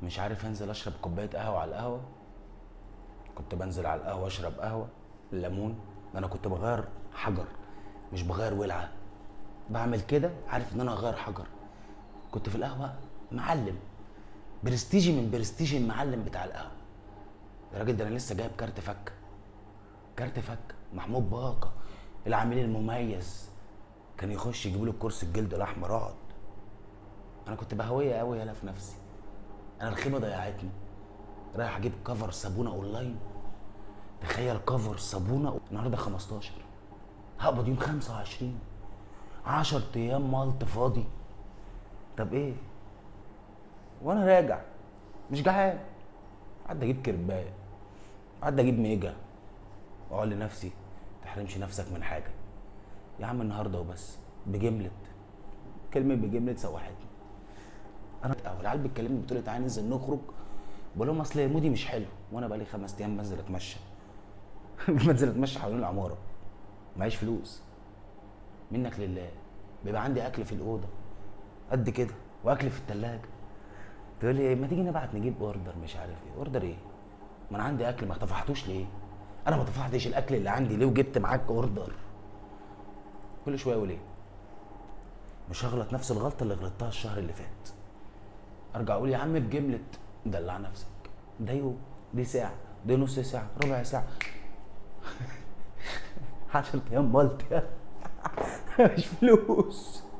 مش عارف انزل اشرب كوبايه قهوه على القهوه كنت بنزل على القهوه اشرب قهوه ليمون انا كنت بغير حجر مش بغير ولعه بعمل كده عارف ان انا هغير حجر كنت في القهوه معلم برستيجي من برستيج المعلم بتاع القهوه الراجل ده انا لسه جايب كارت فك كارت فك محمود باقه العميل المميز كان يخش يجيبوا له الكرسي الجلد الاحمر اقعد انا كنت بهويه قوي يالا في نفسي انا الخيمه ضيعتني رايح اجيب كفر صابونه اونلاين تخيل كفر صابونه النهارده 15 هقبض يوم 25 10 ايام مالت فاضي طب ايه وانا راجع مش جعان قعدت اجيب كربايه قعدت اجيب ميجا واقول لنفسي تحرمش نفسك من حاجه يا عم النهارده وبس بجملة كلمة بجملة سوحتني انا او العيال بتكلمني بتقول لي تعالى ننزل نخرج بقول لهم اصل مودي مش حلو وانا بقالي خمس ايام بنزل اتمشى بنزل اتمشى حوالين العماره معيش فلوس منك لله بيبقى عندي اكل في الاوضه قد كده واكل في الثلاجه تقول لي ما تيجي نبعت نجيب اوردر مش عارف ايه اوردر ايه ما انا عندي اكل ما طفحتوش ليه انا ما طفحتش الاكل اللي عندي ليه وجبت معاك اوردر كل شويه اقول ايه مش هغلط نفس الغلطه اللي غلطتها الشهر اللي فات ارجع اقول يا عم بجمله دلع نفسك ده يوم دي ساعه دي نص ساعه ربع ساعه 10 ايام مالتي مش فلوس